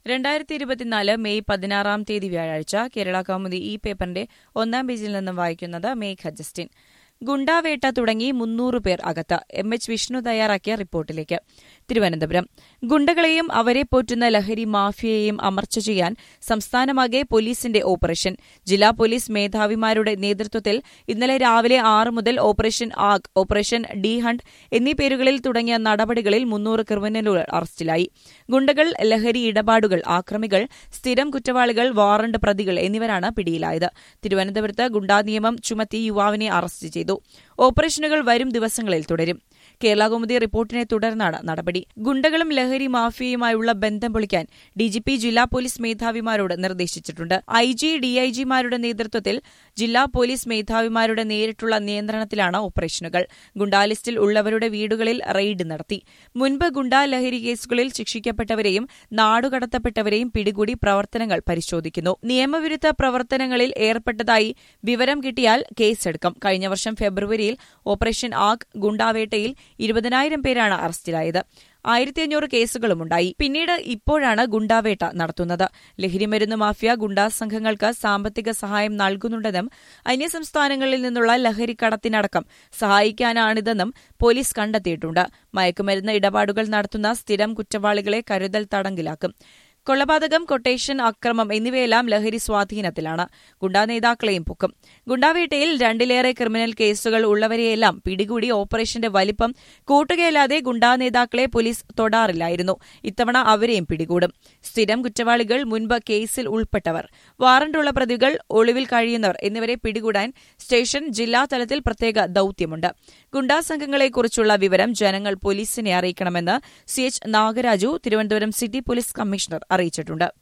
രണ്ടായിരത്തി ഇരുപത്തിനാല് മെയ് പതിനാറാം തീയതി വ്യാഴാഴ്ച കേരള കൗമുദി ഈ പേപ്പറിന്റെ ഒന്നാം പേജിൽ നിന്നും വായിക്കുന്നത് മേഘ ജസ്റ്റിൻ ഗുണ്ടാവേട്ട തുടങ്ങി മുന്നൂറ് പേർ അകത്ത് എം എച്ച് വിഷ്ണു തയ്യാറാക്കിയ റിപ്പോർട്ടിലേക്ക് തിരുവനന്തപുരം ഗുണ്ടകളെയും അവരെ പോറ്റുന്ന ലഹരി മാഫിയയെയും അമർച്ച ചെയ്യാൻ സംസ്ഥാനമാകെ പോലീസിന്റെ ഓപ്പറേഷൻ ജില്ലാ പോലീസ് മേധാവിമാരുടെ നേതൃത്വത്തിൽ ഇന്നലെ രാവിലെ ആറ് മുതൽ operation Aag operation D hunt എന്നീ പേരുകളിൽ തുടങ്ങിയ നടപടികളിൽ മുന്നൂറ് ക്രിമിനലുകൾ അറസ്റ്റിലായി ഗുണ്ടകൾ ലഹരി ഇടപാടുകൾ ആക്രമികൾ സ്ഥിരം കുറ്റവാളികൾ വാറണ്ട് പ്രതികൾ എന്നിവരാണ് പിടിയിലായത് തിരുവനന്തപുരത്ത് ഗുണ്ടാ നിയമം ചുമത്തി യുവാവിനെ അറസ്റ്റ് ചെയ്തു ഓപ്പറേഷനുകൾ വരും ദിവസങ്ങളിൽ തുടരും കേരള കൗമുദി റിപ്പോർട്ടിനെ തുടർന്നാണ് നടപടി ഗുണ്ടകളും ലഹരി മാഫിയയുമായുള്ള ബന്ധം പൊളിക്കാൻ ഡിജിപി ജില്ലാ പോലീസ് മേധാവിമാരോട് നിർദ്ദേശിച്ചിട്ടുണ്ട് ഐ ജി ഡിഐജിമാരുടെ നേതൃത്വത്തിൽ ജില്ലാ പോലീസ് മേധാവിമാരുടെ നേരിട്ടുള്ള നിയന്ത്രണത്തിലാണ് ഓപ്പറേഷനുകൾ ഗുണ്ടാ ലിസ്റ്റിൽ ഉള്ളവരുടെ വീടുകളിൽ റെയ്ഡ് നടത്തി മുൻപ് ഗുണ്ടാ ലഹരി കേസുകളിൽ ശിക്ഷിക്കപ്പെട്ടവരെയും നാടുകടത്തപ്പെട്ടവരെയും പിടികൂടി പ്രവർത്തനങ്ങൾ പരിശോധിക്കുന്നു നിയമവിരുദ്ധ പ്രവർത്തനങ്ങളിൽ ഏർപ്പെട്ടതായി വിവരം കിട്ടിയാൽ കേസെടുക്കും കഴിഞ്ഞ വർഷം ഫെബ്രുവരിയിൽ ഓപ്പറേഷൻ ആഗ് ഗുണ്ടാവേട്ടയിൽ ഇരുപതിനായിരം പേരാണ് അറസ്റ്റിലായത് ആയിരത്തി അഞ്ഞൂറ് കേസുകളുമുണ്ടായി പിന്നീട് ഇപ്പോഴാണ് ഗുണ്ടാവേട്ട നടത്തുന്നത് ലഹരിമരുന്ന് മാഫിയ ഗുണ്ടാ സംഘങ്ങൾക്ക് സാമ്പത്തിക സഹായം നൽകുന്നുണ്ടെന്നും അന്യസംസ്ഥാനങ്ങളിൽ നിന്നുള്ള ലഹരി കടത്തിനടക്കം സഹായിക്കാനാണിതെന്നും പോലീസ് കണ്ടെത്തിയിട്ടുണ്ട് മയക്കുമരുന്ന് ഇടപാടുകൾ നടത്തുന്ന സ്ഥിരം കുറ്റവാളികളെ കരുതൽ തടങ്കിലാക്കും കൊള്ളപാതകം കൊട്ടേഷൻ അക്രമം എന്നിവയെല്ലാം ലഹരി സ്വാധീനത്തിലാണ് ഗുണ്ടാ നേതാക്കളെയും പൊക്കും ഗുണ്ടാവേട്ടയിൽ രണ്ടിലേറെ ക്രിമിനൽ കേസുകൾ ഉള്ളവരെയെല്ലാം പിടികൂടി ഓപ്പറേഷന്റെ വലിപ്പം കൂട്ടുകയല്ലാതെ ഗുണ്ടാ നേതാക്കളെ പോലീസ് തൊടാറില്ലായിരുന്നു ഇത്തവണ അവരെയും പിടികൂടും സ്ഥിരം കുറ്റവാളികൾ മുൻപ് കേസിൽ ഉൾപ്പെട്ടവർ വാറണ്ടുള്ള പ്രതികൾ ഒളിവിൽ കഴിയുന്നവർ എന്നിവരെ പിടികൂടാൻ സ്റ്റേഷൻ ജില്ലാ തലത്തിൽ പ്രത്യേക ദൌത്യമുണ്ട് ഗുണ്ടാ സംഘങ്ങളെക്കുറിച്ചുള്ള വിവരം ജനങ്ങൾ പോലീസിനെ അറിയിക്കണമെന്ന് C H Nagaraju Thiruvananthapuram city police commissioner അറിയിച്ചിട്ടുണ്ട്